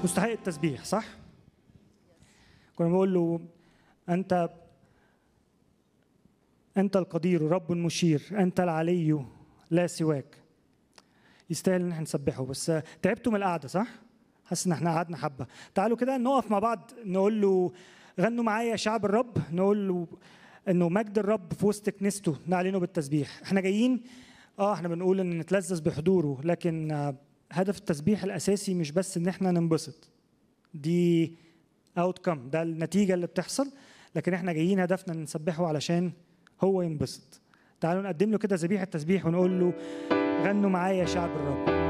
مستحق التسبيح صح كنا بنقول له انت انت القدير رب مشير انت العلي لا سواك يستاهل ان احنا نسبحه بس تعبتوا من القعده صح حاسس ان احنا قعدنا حبه تعالوا كده نقف مع بعض نقول له غنوا معايا يا شعب الرب نقول له انه مجد الرب في وسط كنيسته نعلنه بالتسبيح احنا جايين اه احنا بنقول ان نتلذذ بحضوره لكن آه، هدف التسبيح الاساسي مش بس ان احنا ننبسط دي اوت كم ده النتيجه اللي بتحصل لكن احنا جايين هدفنا نسبحه علشان هو ينبسط تعالوا نقدم له كده ذبيحه تسبيح ونقول له غنوا معايا يا شعب الرب